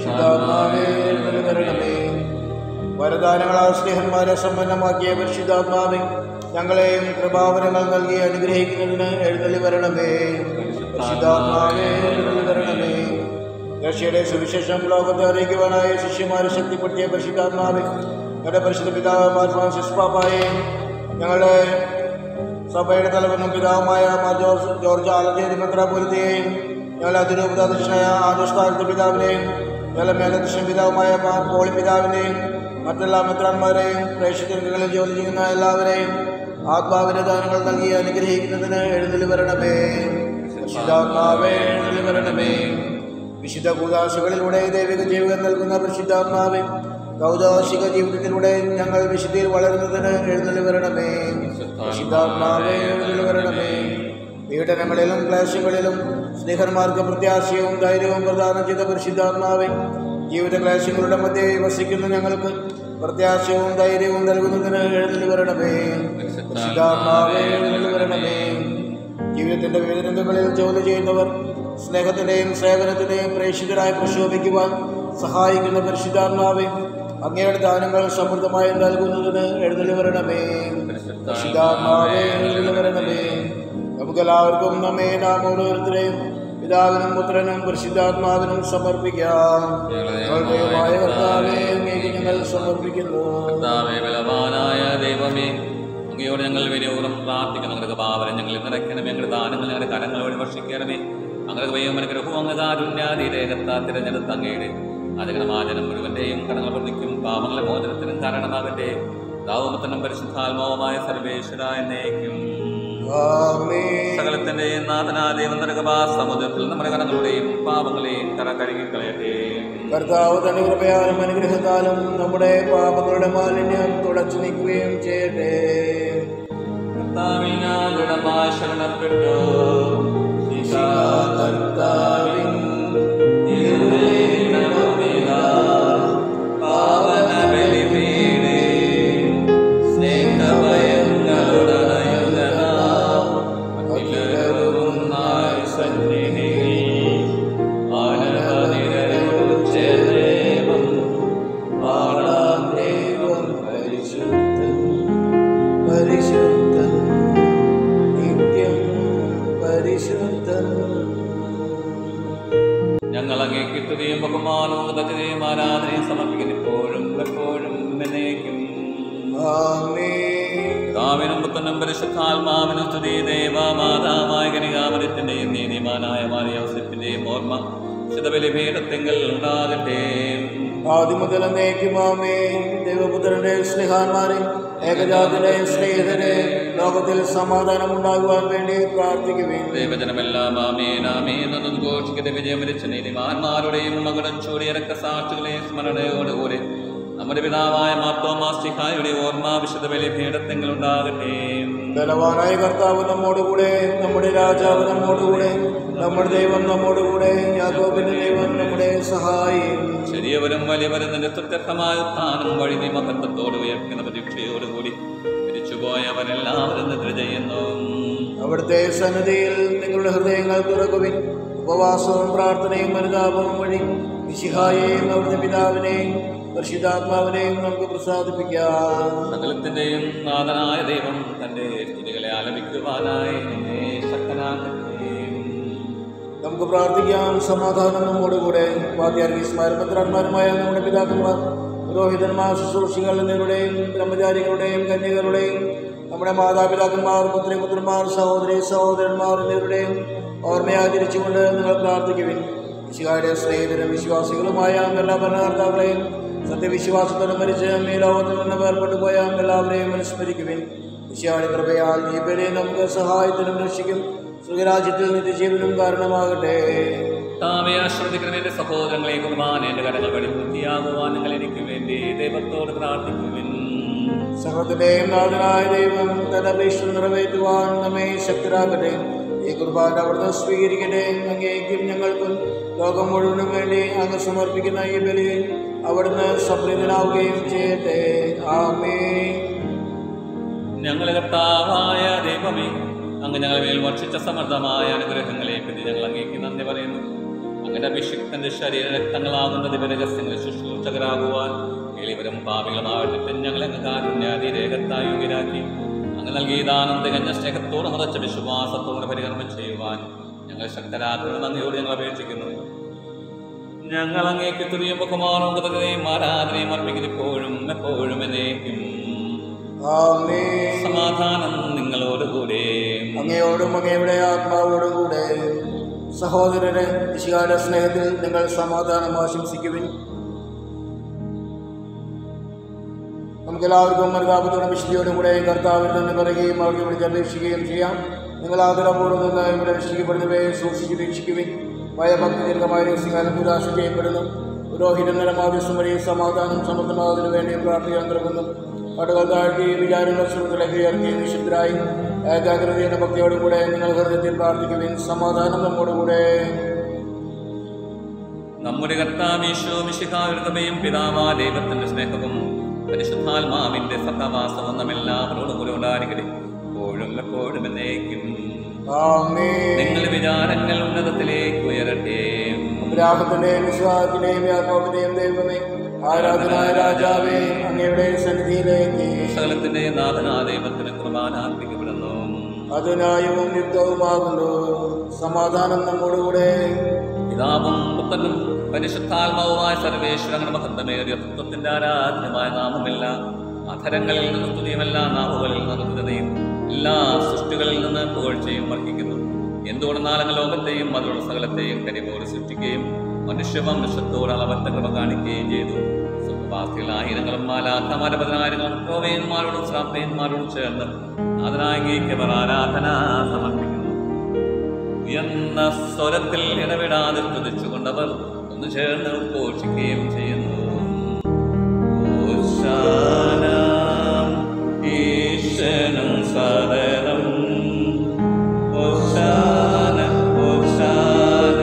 Speaker 2: പരിശുദ്ധാത്മാവേ എഴുന്നള്ളി വരണമേ വരദാനങ്ങളാൽ സ്നേഹന്മാരെ സമ്പന്നമാക്കിയ പരിശുദ്ധാത്മാവേ ഞങ്ങളെയും കൃപാവരങ്ങൾ നൽകി അനുഗ്രഹിക്കുന്നതിന് എഴുന്നള്ളി വരണമേ പരിശുദ്ധാത്മാവേ എഴുന്നള്ളി വരണമേ രക്ഷയുടെ സുവിശേഷം ലോകത്തെ അറിയിക്കുവാനായ ശിഷ്യന്മാരെ ശക്തിപ്പെടുത്തിയ പരിശുദ്ധാത്മാവേ ഞങ്ങളുടെ പരിശുദ്ധ പിതാവ് മാർ ഫ്രാൻസിസ് പാപ്പായെ ഞങ്ങളുടെ സഭയുടെ തലവനും പിതാവുമായ മാർ ജോർജ് ജോർജ് ആലഞ്ചേരി മെത്രാപൊലിത്തെയും ഞങ്ങളുടെ അതിരൂപതാധ്യക്ഷനായ ആദർശാർത്ഥ പിതാവിനെയും ഞങ്ങളുടെ മേലധ്യക്ഷൻ പിതാവുമായ മാർ പോളി പിതാവിനെയും മറ്റെല്ലാ മെത്രാന്മാരെയും പ്രേക്ഷിതങ്ങളിൽ ജോലി ചെയ്യുന്ന എല്ലാവരെയും ആത്മാവിന്റെ ദാനങ്ങൾ നൽകി അനുഗ്രഹിക്കുന്നതിന് എഴുന്നള്ളി വരണമേ പരിശുദ്ധാത്മാവേ എഴുന്നള്ളി വരണമേ വിശുദ്ധ കൂതാശകളിലൂടെ ദൈവിക ജീവിതം നൽകുന്ന പരിശുദ്ധാത്മാവേ കൗതാശിക ജീവിതത്തിലൂടെ ഞങ്ങൾ വിശുദ്ധിയിൽ വളരുന്നതിന് എഴുന്നള്ളി വരണമേ പരിശുദ്ധാത്മാവേ എഴുന്നള്ളി വരണമേ പീഡനങ്ങളിലും ക്ലേശങ്ങളിലും സ്നേഹന്മാർക്ക് പ്രത്യാശയും ധൈര്യവും പ്രദാനം ചെയ്ത പരിശുദ്ധാത്മാവേ ജീവിത ക്ലേശങ്ങളുടെ മധ്യേ വസിക്കുന്ന ഞങ്ങൾക്ക് പ്രത്യാശയും ധൈര്യവും നൽകുന്നതിന് എഴുന്നള്ളി വരണമേ പരിശുദ്ധാത്മാവേ എഴുന്നള്ളി വരണമേ ജീവിതത്തിന്റെ വിവിധ രംഗങ്ങളിൽ ജോലി ചെയ്യുന്നവർ സ്നേഹത്തിന്റെയും സേവനത്തിന്റെയും പ്രേക്ഷിതരായി പ്രക്ഷോഭിക്കുവാൻ സഹായിക്കുന്ന പരിശുദ്ധാത്മാവേ അങ്ങയുടെ ദാനങ്ങൾ സമൃദ്ധമായി നൽകുന്നതിന് എഴുന്നള്ളി വരണമേ പരിശുദ്ധാത്മാവേ എഴുന്നള്ളി വരണമേ നമുക്കെല്ലാവർക്കും നമ്മെ നാം ഓരോരുത്തരെയും പിതാവിനും പുത്രനും പരിശുദ്ധാത്മാവിനും സമർപ്പിക്കാം ഞങ്ങളുടെ ദൈവമായ കർത്താവേ അങ്ങേക്ക് ഞങ്ങൾ സമർപ്പിക്കുന്നു
Speaker 1: കർത്താവേ ബലവാനായ ദൈവമേ അങ്ങയോട് ഞങ്ങൾ വിനൂറും പ്രാർത്ഥിക്കുന്നു ഞങ്ങളുടെ പാവനം ഞങ്ങളിൽ നിറയ്ക്കണമേ ഞങ്ങളുടെ ദാനങ്ങൾ ഞങ്ങളുടെ കരങ്ങൾ വഴി വർഷിക്കണമേ അങ്ങനെ വയ്യും അനുഗ്രഹവും അങ്ങ് കാരുണ്യാതിരേകത്താ തിരഞ്ഞെടുത്ത അങ്ങയുടെ അതിഗണമാജനം മുഴുവന്റെയും കടങ്ങൾ പ്രതിക്കും പാപങ്ങളെ മോചനത്തിനും കാരണമാകട്ടെ ദാവമത്തനും പരിശുദ്ധാത്മാവുമായ സർവേശ്വര എന്നേക്കും
Speaker 2: ആമേൻ
Speaker 1: സകലത്തിന്റെയും നാഥനാ ദൈവം നൽകുക സമുദ്രത്തിൽ നമ്മുടെ കടങ്ങളുടെയും പാപങ്ങളെയും കറ കഴുകിക്കളയട്ടെ
Speaker 2: കർത്താവ് തന്റെ കൃപയാലും അനുഗ്രഹത്താലും നമ്മുടെ പാപങ്ങളുടെ മാലിന്യം തുടച്ചു നീക്കുകയും ചെയ്യട്ടെ
Speaker 1: കർത്താവിൽ ഞാൻ ദൃഢമായി ശരണപ്പെട്ടു ഈശാ കർത്താവിൻ തിരുവേദനമിതാ, പാവന ബലിപീഠേ, സ്നേഹഭയങ്ങളുടെ നയനനാം, അഖിലരുന്നായി സന്നിധിയിൽ, ആനന്ദനിരയോട് ചേർന്നേവം, പാടാം ദൈവം
Speaker 2: പരിശുദ്ധൻ പരിശുദ്ധൻ നിത്യം പരിശുദ്ധൻ
Speaker 1: ഞങ്ങൾ അങ്ങേക്ക് സ്തുതിയും ബഹുമാനവും തകതയും ആരാധനയും സമർപ്പിക്കുന്നു ഇപ്പോഴും എപ്പോഴും എന്നേക്കും
Speaker 2: ആമേൻ
Speaker 1: പിതാവിനും പുത്രനും പരിശുദ്ധാത്മാവിനും സ്തുതി ദേവമാതാവായ കനികാമരത്തിന്റെയും നീതിമാനായ മാറിയവസരത്തിന്റെയും ഓർമ്മ ശുദ്ധബലിപീഠത്തെങ്കിൽ ഉണ്ടാകട്ടെ
Speaker 2: ആദ്യം മുതൽ എന്നേക്കുമാമേ ദൈവപുത്രന്റെ സ്നേഹാന്മാരെ ഏകജാതിന്റെ സ്നേഹിതരെ ലോകത്തിൽ സമാധാനം ഉണ്ടാകുവാൻ വേണ്ടി പ്രാർത്ഥിക്കുവേൻ
Speaker 1: ദൈവജനമെല്ലാം ആമേനാമേന്നും ഘോഷിക്കട്ടെ വിജയമരിച്ച നീതിമാന്മാരുടെയും മകളും ചൂടിയ രക്തസാക്ഷികളെയും സ്മരണയോടുകൂടി നമ്മുടെ പിതാവായ മാത്തോമാസ്റ്റിഹായുടെ ഓർമ്മ വിശുദ്ധ ബലിപീഠത്തെങ്കിൽ ഉണ്ടാകട്ടെ
Speaker 2: ബലവാനായ കർത്താവ് നമ്മോടുകൂടെ നമ്മുടെ രാജാവ് നമ്മോടുകൂടെ നമ്മുടെ ദൈവം നമ്മോടുകൂടെ യാക്കോബിന്റെ ദൈവം നമ്മുടെ സഹായം
Speaker 1: ചെറിയവരും വലിയവരും നിന്റെ തുത്യർത്ഥമായ സ്ഥാനം വഴി നീ മഹത്വത്തോട് ഉയർക്കുന്ന പ്രതീക്ഷയോടുകൂടി മരിച്ചുപോയവരെല്ലാവരും നിദ്ര ചെയ്യുന്നു
Speaker 2: അവിടുത്തെ സന്നദ്ധിയിൽ നിങ്ങളുടെ ഹൃദയങ്ങൾ തുറക്കുവിൻ ഉപവാസവും പ്രാർത്ഥനയും അനുതാപവും വഴി വിശിഹായെയും അവിടുത്തെ പിതാവിനെയും പരിശുദ്ധാത്മാവിനെയും നമുക്ക് പ്രസാദിപ്പിക്കാം
Speaker 1: സകലത്തിന്റെയും നാഥനായ ദൈവം തന്റെ സ്തുതികളെ ആലപിക്കുവാനായി നിന്നെ ശക്തനാക്കട്ടെ
Speaker 2: നമുക്ക് പ്രാർത്ഥിക്കാം സമാധാനം നമ്മോടുകൂടെ വാദ്യാർഗീസ്മാരപത്രാന്മാരുമായ നമ്മുടെ പിതാക്കന്മാർ പുരോഹിതന്മാർ ശുശ്രൂഷികൾ എന്നിവരുടെയും ബ്രഹ്മചാരികളുടെയും കന്യകളുടെയും നമ്മുടെ മാതാപിതാക്കന്മാർ പുത്രിപുത്രന്മാർ സഹോദരി സഹോദരന്മാർ എന്നിവരുടെയും ഓർമ്മയാചരിച്ചുകൊണ്ട് നിങ്ങൾ പ്രാർത്ഥിക്കുവിൻ വിശുകാരുടെ സ്നേഹിതരും വിശ്വാസികളുമായ എല്ലാ ഭരണകർത്താക്കളെയും സത്യവിശ്വാസത്തോടെ മരിച്ച് ഈ ലോകത്തിൽ നിന്ന് വേർപെട്ടു പോയ എല്ലാവരെയും അനുസ്മരിക്കുവിൻ വിശാടി കൃപയാൽ ഈ പേരെ നമുക്ക് സഹായത്തിനും രക്ഷിക്കും സുഖരാജ്യത്തിൽ നിത്യജീവനും കാരണമാകട്ടെ
Speaker 1: താവെ ആശ്രദിക്കുന്ന എന്റെ സഹോദരങ്ങളെ കുർബാന എന്റെ കടങ്ങൾ വഴി വൃത്തിയാകുവാൻ നിങ്ങൾ എനിക്ക് വേണ്ടി ദൈവത്തോട് പ്രാർത്ഥിക്കുവിൻ
Speaker 2: സഹത്തിന്റെയും നാഥനായ ദൈവം തന്റെ അപേക്ഷ നിറവേറ്റുവാൻ നമ്മെ ശക്തരാകട്ടെ ഈ കുർബാന അവിടുന്ന് സ്വീകരിക്കട്ടെ അങ്ങേക്കും ഞങ്ങൾക്കും ലോകം മുഴുവനും വേണ്ടി അങ്ങ് സമർപ്പിക്കുന്ന ഈ ബലിയിൽ അവിടുന്ന് സംപ്രീതനാവുകയും ചെയ്യട്ടെ ആമേ
Speaker 1: ഞങ്ങളെ കർത്താവായ ദൈവമേ അങ്ങ് ഞങ്ങളെ മേൽ വർഷിച്ച സമൃദ്ധമായ അനുഗ്രഹങ്ങളെ പറ്റി ഞങ്ങൾ അങ്ങേക്ക് നന്ദി പറയുന്നു അങ്ങ് അങ്ങനെ അഭിഷിക്തന്റെ ശരീര രക്തങ്ങളാകുന്ന ദിവരഹസ്യങ്ങളെ ശുശ്രൂഷകരാകുവാൻ എളിവരും പാപികളുമായിട്ട് ഞങ്ങളെ കാരുണ്യാതി രേഖത്തായി യോഗ്യരാക്കി അങ്ങ് നൽകിയ ദാനം തികഞ്ഞ സ്നേഹത്തോടെ നിറച്ച വിശ്വാസത്തോടെ പരികർമ്മം ചെയ്യുവാൻ ഞങ്ങൾ ശക്തരാക്കുന്ന നന്ദിയോട് ഞങ്ങൾ അപേക്ഷിക്കുന്നു ഞങ്ങൾ അങ്ങേക്ക് തുറിയും ബഹുമാനവും കൃതജ്ഞതയും ആരാധനയും അർപ്പിക്കുന്നു ഇപ്പോഴും എപ്പോഴും എന്നേക്കും
Speaker 2: ആമേൻ
Speaker 1: സമാധാനം നിങ്ങളോടുകൂടെ
Speaker 2: അങ്ങയോടും അങ്ങയുടെ ആത്മാവോടും കൂടെ സഹോദരരെ വിശികാല സ്നേഹത്തിൽ നിങ്ങൾ സമാധാനം ആശംസിക്കുവിൻ നമുക്കെല്ലാവർക്കും മരുതാപത്തോടും വിശുദ്ധിയോടും കൂടെ കർത്താവിൽ നിന്ന് പറയുകയും അവർക്ക് വിളിച്ച് അപേക്ഷിക്കുകയും ചെയ്യാം നിങ്ങൾ ആദരപൂർവ്വം നിന്ന് ഇവിടെ രക്ഷിക്കപ്പെടുന്നവയെ സൂക്ഷിച്ച് വീക്ഷിക്കുവിൻ ഭയഭക്തി ദീർഘമായ രഹസ്യകാലം നിരാശ ചെയ്യപ്പെടുന്നു പുരോഹിതൻ നിലമാവശ്യം വഴി സമാധാനം സമൃദ്ധമാകുന്നതിന് വേണ്ടി പ്രാർത്ഥിക്കാൻ തുടങ്ങുന്നു കടുകൾ താഴ്ത്തി വിചാരങ്ങൾ ശ്രമത്തിലേക്ക് ഉയർത്തി നിശുദ്ധരായി ഏകാഗ്രതയുടെ ഭക്തിയോടും കൂടെ നിങ്ങൾ ഹൃദയത്തിൽ പ്രാർത്ഥിക്കുവിൻ സമാധാനം നമ്മോടുകൂടെ
Speaker 1: നമ്മുടെ കർത്താവീശോ മിശിഹാവിരുതമയും പിതാവാ ദൈവത്തിന്റെ സ്നേഹവും പരിശുദ്ധാത്മാവിന്റെ സഹവാസവും നമ്മെല്ലാവരോടും കൂടെ ഉണ്ടായിരിക്കട്ടെ എപ്പോഴും എപ്പോഴും എന്നേക്കും
Speaker 2: ആമേൻ
Speaker 1: നിങ്ങളുടെ വിചാരങ്ങൾ ഉന്നതത്തിലേക്ക് ഉയരട്ടെ
Speaker 2: ഗ്രാഹത്തിന്റെയും വിശ്വാസത്തിന്റെയും ആത്മാവിന്റെയും ദൈവമേ ആരാധനായ രാജാവേ അങ്ങയുടെ സന്നിധിയിലേക്ക്
Speaker 1: സകലത്തിന്റെ നാഥനാ ദൈവത്തിന് കുർബാനാർപ്പിക്കപ്പെടുന്നു
Speaker 2: അത് ന്യായവും യുക്തവുമാകുന്നു സമാധാനം നമ്മോടുകൂടെ
Speaker 1: പിതാവും പുത്രനും പരിശുദ്ധാത്മാവുമായ സർവേശ്വരങ്ങളുടെ മഹത്വമേറിയ തത്വത്തിന്റെ ആരാധ്യമായ നാമമില്ല അധരങ്ങളിൽ നിന്ന് സ്തുതിയുമല്ല നാവുകളിൽ നിന്ന് കൃതയും എല്ലാ സൃഷ്ടികളിൽ നിന്ന് പുകഴ്ചയും വർദ്ധിക്കുന്നു എന്തുകൊണ്ടെന്നാൽ അങ്ങ് ലോകത്തെയും അതിലുള്ള സകലത്തെയും കരിപോലെ സൃഷ്ടിക്കുകയും മനുഷ്യവംശത്തോട് അളവറ്റ കൃപ കാണിക്കുകയും ചെയ്തു സ്വർഗവാസികൾ ആയിരങ്ങളും മാലാത്തമാര പതിനായിരങ്ങളും ക്രോവേന്മാരോടും ശ്രാപ്പയന്മാരോടും ചേർന്ന് അതിനാംഗീക്കവർ ആരാധന സമർപ്പിക്കുന്നു ഉയർന്ന സ്വരത്തിൽ ഇടപെടാതെ സ്തുതിച്ചുകൊണ്ടവർ ഒന്ന് ചേർന്ന് ഉദ്ഘോഷിക്കുകയും ചെയ്യുന്നു ഓശാന, ഈശനും സദനം. ഓശാന, ഓശാന,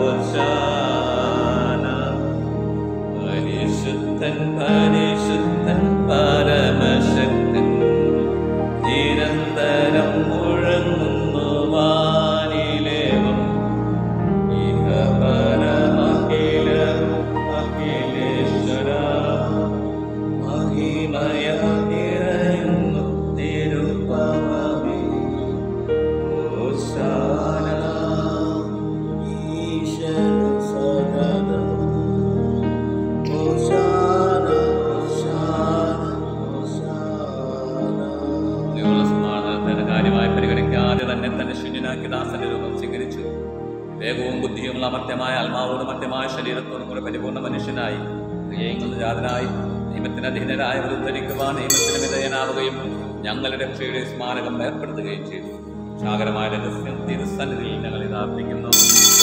Speaker 1: ഓശാന. പരിശുദ്ധൻ പരിശുദ്ധൻ പരമശക്തൻ നിരന്തരം മുഴങ്ങുന്നു വാനിലേവം ഇഹ പരമഖില അഖിലേശ്വര മഹിമയ നിറയുന്നു തിരുപ്പമേ ഓശാന
Speaker 2: ഈശന സദനം ഓശാന ഓശാന ഓശാന
Speaker 1: ഉള്ള സമാധാനത്തിന് കാര്യമായി പരിഗണിക്കാതെ തന്നെ തന്നെ ശൂന്യനാക്കി ദാസന്റെ രൂപം സ്വീകരിച്ചു വേഗവും ബുദ്ധിയുമുള്ള അമർത്യമായ ആത്മാവോടും മർത്യമായ ശരീരത്തോടും കൂടെ പരിപൂർണ്ണ മനുഷ്യനായി ക്രിയങ്ങൾ ജാതനായി നിയമത്തിന് അധീനരായ ഉദ്ധരിക്കുവാൻ നിയമത്തിന് വിധേയനാവുകയും ഞങ്ങളുടെ രക്ഷയുടെ സ്മാരകം ഏർപ്പെടുത്തുകയും ചെയ്തു സാഗരമായ രഹസ്യം തിരുസന്നിധിയിൽ ഞങ്ങൾ ഇതാർപ്പിക്കുന്നു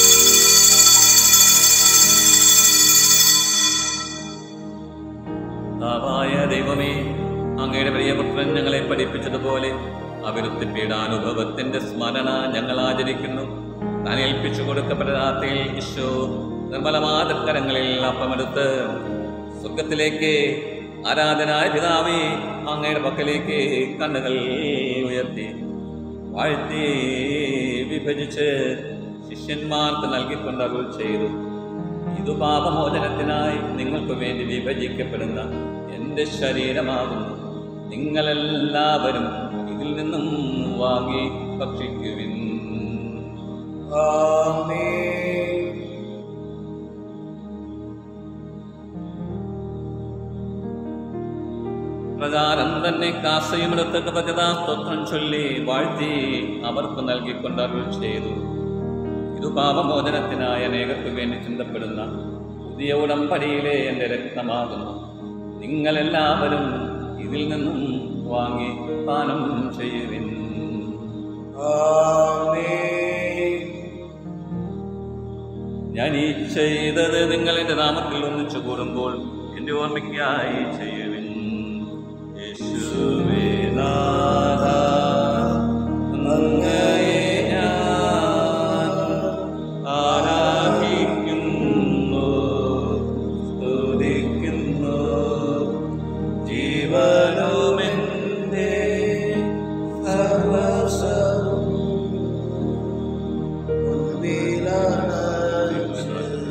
Speaker 1: കർത്താവായ ദൈവമേ അങ്ങയുടെ പ്രിയപുത്രൻ ഞങ്ങളെ പഠിപ്പിച്ചതുപോലെ അവിരുദ്ധ പീഡാനുഭവത്തിന്റെ സ്മരണ ഞങ്ങൾ ആചരിക്കുന്നു താൻ ഏൽപ്പിച്ചു കൊടുക്കപ്പെട്ട രാത്രിയിൽ ഈശോ നിർമ്മലമാതക്കരങ്ങളിൽ അപ്പമെടുത്ത് സ്വർഗത്തിലേക്ക് ആരാധനായ പിതാവേ അങ്ങയുടെ പക്കലേക്ക് കണ്ണുകൾ ഉയർത്തി വാഴ്ത്തി വിഭജിച്ച് ശിഷ്യന്മാർക്ക് നൽകിക്കൊണ്ട് അരുൾ ചെയ്തു ഇത് പാപമോചനത്തിനായി നിങ്ങൾക്ക് വേണ്ടി വിഭജിക്കപ്പെടുന്ന എൻ്റെ ശരീരമാകുന്നു നിങ്ങളെല്ലാവരും ഇതിൽ നിന്നും വാങ്ങി ഭക്ഷിക്കുവിൻ
Speaker 2: ആമേൻ
Speaker 1: പ്രകാരം തന്നെ കാസയുമെടുത്ത് കൃതജ്ഞതാസ്തോത്രം ചൊല്ലി വാഴ്ത്തി അവർക്ക് നൽകിക്കൊണ്ട് അരുൾ ചെയ്തു ഇത് പാപമോചനത്തിനായി അനേകർക്ക് വേണ്ടി ചിന്തപ്പെടുന്ന പുതിയ ഉടമ്പടിയിലെ എൻ്റെ രക്തമാകുന്നു നിങ്ങളെല്ലാവരും ഇതിൽ നിന്നും വാങ്ങി പാനം ചെയ്യുവിൻ
Speaker 2: ആമേൻ
Speaker 1: ഞാൻ ഈ ചെയ്തത് നിങ്ങൾ എൻ്റെ നാമത്തിൽ ഒന്നിച്ചു കൂടുമ്പോൾ എൻ്റെ ഓർമ്മയ്ക്കായി ചെയ്യുവിൻ യേശുവേ നാഥ, അങ്ങയെ ഞാൻ ആരാധിക്കുന്നു, സ്തുതിക്കുന്നു. ജീവനുമെൻ്റെ സർവ്വസ്വവും
Speaker 2: മുൻപിലാണ്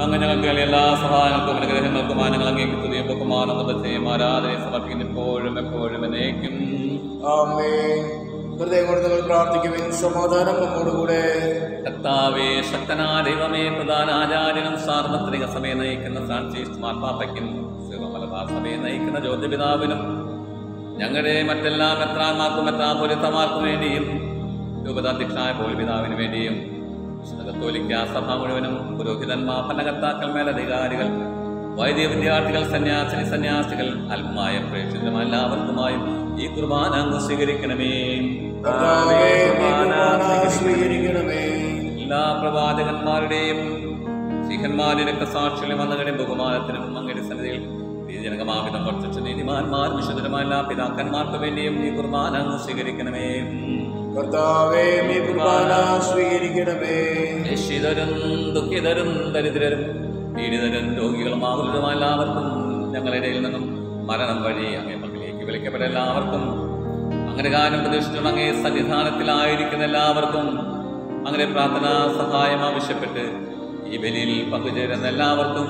Speaker 1: അങ്ങ് ഞങ്ങൾക്ക് വേണ്ടി എല്ലാ സഹായങ്ങൾക്കും അനുഗ്രഹങ്ങൾക്കും ഞങ്ങൾ അങ്ങേക്ക് തുതിയും ബഹുമാനം ചെയ്യും ആരാധനയും സമർപ്പിക്കുന്നു ഇപ്പോഴും എപ്പോഴും എന്നേക്കും
Speaker 2: ആമേൻ ഹൃദയം കൊണ്ട് നിങ്ങൾ പ്രാർത്ഥിക്കുവിൻ സമാധാനം നമ്മോടുകൂടെ
Speaker 1: കർത്താവേ ശക്തനായ ദൈവമേ പ്രധാന ആചാര്യനും സാർവത്രിക സഭയെ നയിക്കുന്ന ഫ്രാൻസിസ് മാർപ്പാപ്പയ്ക്കും ശിവമലബാർ സഭയെ നയിക്കുന്ന ജ്യോതിപിതാവിനും ഞങ്ങളുടെ മറ്റെല്ലാ മെത്രാന്മാർക്കും മെത്രാപൊലിത്തമാർക്കും വേണ്ടിയും രൂപതാധ്യക്ഷനായ പോലിപിതാവിന് വേണ്ടിയും വിശുദ്ധ കത്തോലിക്ക സഭ മുഴുവനും പുരോഹിതന്മാർ ഭരണകർത്താക്കൾ മേലധികാരികൾ വൈദ്യ വിദ്യാർത്ഥികൾ സന്യാസിനി സന്യാസികൾ അല്പമായ പ്രേക്ഷിതരും എല്ലാവർക്കുമായും ഈ കുർബാന അങ്ങ് സ്വീകരിക്കണമേ
Speaker 2: കർത്താവേ, ഈ കുർബാന സ്വീകരിക്കണമേ
Speaker 1: എല്ലാ പ്രവാചകന്മാരുടെയും സിഹന്മാരുടെ രക്തസാക്ഷികളും വന്നകളുടെ ബഹുമാനത്തിനും അങ്ങയുടെ സന്നിധിയിൽ ജനകമാവിധം വർദ്ധിച്ച നീതിമാന്മാരും വിശുദ്ധരുമായ എല്ലാ പിതാക്കന്മാർക്ക് വേണ്ടിയും ഈ കുർബാന അങ്ങ് സ്വീകരിക്കണമേ
Speaker 2: കർത്താവേ ഈ കുർബാന സ്വീകരിക്കണമേ
Speaker 1: രക്ഷിതരും ദുഃഖിതരും ദരിദ്രരും പീഡിതരും രോഗികളും ആകുലരുമായ എല്ലാവർക്കും ഞങ്ങളുടെ ഇടയിൽ നിന്നും മരണം വഴി അങ്ങേ പക്കലേക്ക് വിളിക്കപ്പെട്ട എല്ലാവർക്കും അങ്ങനെ കാര്യം പ്രതീക്ഷിച്ചുകൊണ്ട് അങ്ങേ സന്നിധാനത്തിലായിരിക്കുന്ന എല്ലാവർക്കും അങ്ങനെ പ്രാർത്ഥനാ സഹായം ആവശ്യപ്പെട്ട് ഈ ബലിയിൽ പങ്കുചേരുന്ന എല്ലാവർക്കും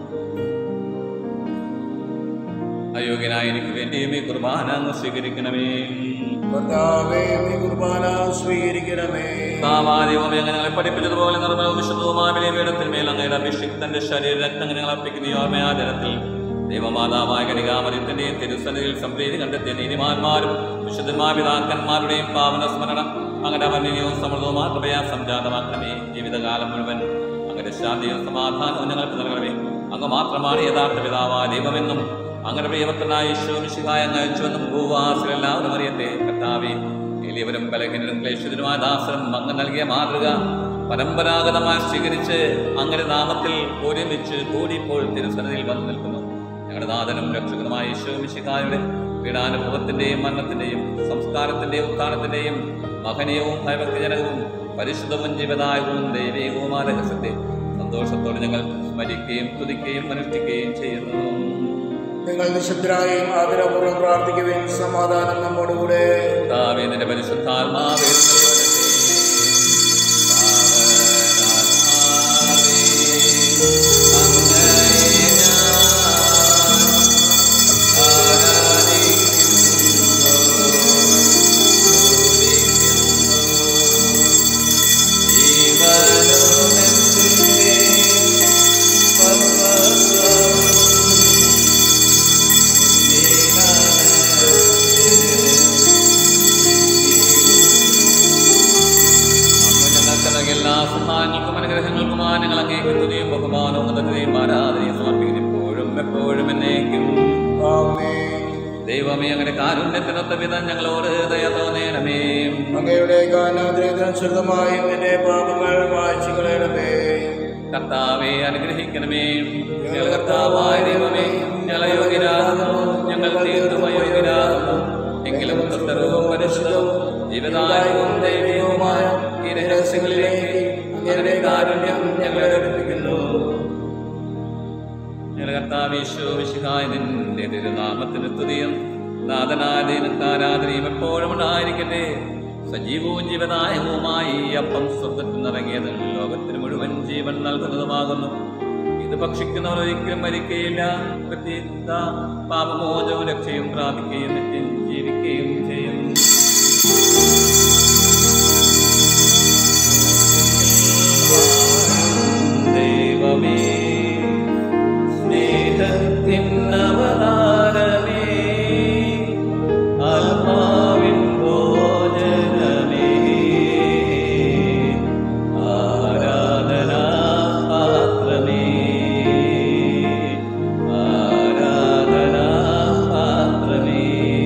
Speaker 1: അയോഗ്യനായ എനിക്ക് വേണ്ടിയും ഈ കുർബാന അങ്ങ് സ്വീകരിക്കണമേ
Speaker 2: കർത്താവേ ഈ കുർബാന സ്വീകരിക്കണമേ
Speaker 1: നാമാദിവമേ അങ്ങ് ഞങ്ങളെ പഠിപ്പിച്ചതുപോലെ നിർമ്മലവും വിശുദ്ധവുമായ ബലിപീഠത്തിന്മേൽ അങ്ങയുടെ അഭിഷിക്തന്റെ ശരീര രക്തങ്ങൾ ഞങ്ങൾ അർപ്പിക്കുന്ന ഈ ഓർമ്മയാചരത്തിൽ ദൈവമാതാവായ കനികാമര്യത്തിന്റെയും തിരുസന്നിധിയിൽ സംപ്രീതി കണ്ടെത്തിയ നീതിമാന്മാരും വിശുദ്ധന്മാർ പിതാക്കന്മാരുടെയും പാവന സ്മരണം അങ്ങനെ അവന്യവും സമൃദ്ധവുമായ കൃപയാ സംജാതമാക്കണമേ ജീവിതകാലം മുഴുവൻ അങ്ങനെ ശാന്തിയും സമാധാനവും ഞങ്ങൾക്ക് നൽകണമേ അങ്ങ് മാത്രമാണ് യഥാർത്ഥ പിതാവായ ദൈവമെന്നും അങ്ങനെ പ്രിയവത്തനായ ഈശോമിശിഹായ അങ്ങ് അയച്ചുവെന്നും ഭൂവാസിലെല്ലാവരും അറിയട്ടെ കർത്താവേ എളിയവരും ബലഹീനരും ക്ലേശിതരുമായ ദാസരും അങ്ങ് നൽകിയ മാതൃക പരമ്പരാഗതമായി സ്വീകരിച്ച് അങ്ങനെ നാമത്തിൽ ഒരുമിച്ച് കൂടിപ്പോൾ തിരുസന്നിധിയിൽ വന്നു നിൽക്കുന്നു ഞങ്ങളുടെ നാഥനും രക്ഷകനുമായ ഈശോമിശിഹായുടെ പീഡാനുഭവത്തിന്റെയും മരണത്തിന്റെയും സംസ്കാരത്തിന്റെയും ഉത്ഥാനത്തിന്റെയും മഹനീയവും ഭയഭക്തിജനകവും പരിശുദ്ധവും ജീവദായകവും ദൈവികവുമായ രഹസ്യത്തെ സന്തോഷത്തോടെ ഞങ്ങൾ സ്മരിക്കുകയും തുതിക്കുകയും അനുഷ്ഠിക്കുകയും ചെയ്യുന്നു
Speaker 2: നിങ്ങൾ നിശബ്ദരായും ആദരപൂർവ്വം പ്രാർത്ഥിക്കുവിൻ സമാധാനം നമ്മോടുകൂടെ
Speaker 1: കർത്താവേ, നിന്റെ പരിശുദ്ധാത്മാവേ, ഞങ്ങൾക്ക് നൽകിയ എല്ലാ സഹായങ്ങൾക്കും അനുഗ്രഹങ്ങൾക്കുമായി ഞങ്ങൾ അങ്ങേക്ക് തുതിയും ബഹുമാനവും ഉന്നതത്തെയും ആരാധനയും സമർപ്പിക്കുന്നു എപ്പോഴും എപ്പോഴും എന്നേക്കും
Speaker 2: ആമേൻ
Speaker 1: ദൈവമേ അങ്ങനെ കാരുണ്യത്തിനൊത്ത വിധം ഞങ്ങളോട് ദയ തോന്നേണമേ
Speaker 2: അങ്ങയുടെ ഗാനാദ്രേതനുസൃതമായും എന്റെ പാപങ്ങൾ വായിച്ചു കളയണമേ
Speaker 1: കർത്താവെ അനുഗ്രഹിക്കണമേ ഞങ്ങൾ കർത്താവായ ദൈവമേ ഞങ്ങൾ അയോഗ്യരാകുന്നു ഞങ്ങൾ തീർത്തും അയോഗ്യരാകുന്നു എങ്കിലും ഉത്തരവും പരിശുദ്ധവും ജീവദായകവും ദൈവികവുമായ ഈ രഹസ്യങ്ങളിലേക്ക് അങ്ങയുടെ കാരുണ്യം ഞങ്ങളെ അടുപ്പിക്കുന്നു ഞങ്ങളുടെ കർത്താവേശോ വിശുഹായ നിന്റെ തിരുനാമത്തിന് സ്തുതിയും നാഥനാദീനും ആരാധനയും എപ്പോഴും ഉണ്ടായിരിക്കട്ടെ സജീവവും ജീവനായകവുമായി ഈ അപ്പം സ്വർഗത്തിൽ നിറങ്ങിയത് ലോകത്തിന് മുഴുവൻ ജീവൻ നൽകുന്നതുമാകുന്നു ഇത് ഭക്ഷിക്കുന്നവർ ഒരിക്കലും മരിക്കുകയില്ല പ്രത്യേക പാപമോചവും രക്ഷയും പ്രാപിക്കുകയും നിത്യം ജീവിക്കുകയും ചെയ്യും ദൈവമേ സ്നേഹത്തിൻ അവതാരമേ ആത്മാവിൻ ഭോജനമേ ആരാധനാ പാത്രമേ ആരാധനാ പാത്രമേ